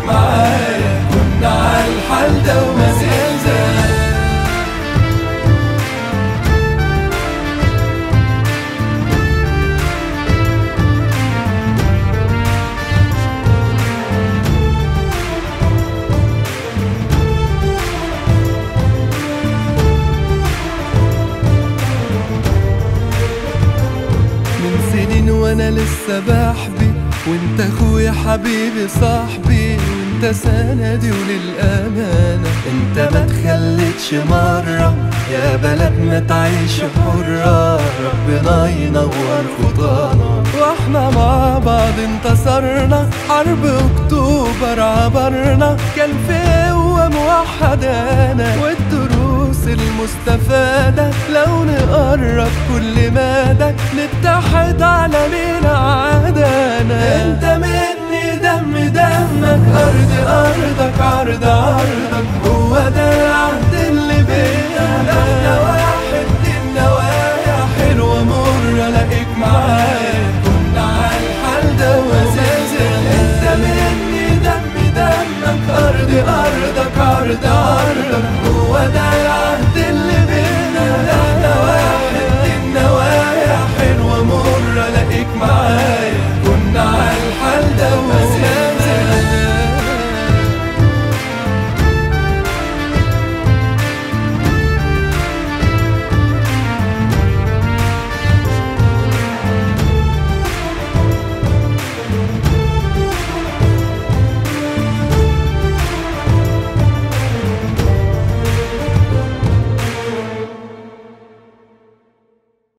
معايا كنا عالحال ده وما زلنا من سنين وانا لسه بحبي وانت اخويا حبيبي صاحبي وانت سندي وللامانه انت ما تخليتش مره يا بلدنا تعيش حره ربنا ينور خطانا واحنا مع بعض انتصرنا حرب اكتوبر عبرنا كان في قوه موحدانا والدروس المستفادة لو نقرب كل مدى نتحد على مين عادانا انت مني دم دمك ارض ارضك عرض عرضك هو ده العهد اللي بينا احنا واحد دي النوايا حلوة مرة الاقيك معايا كنا عالحال ده وزلزل انت مني دم دمك ارض ارضك عرض عرضك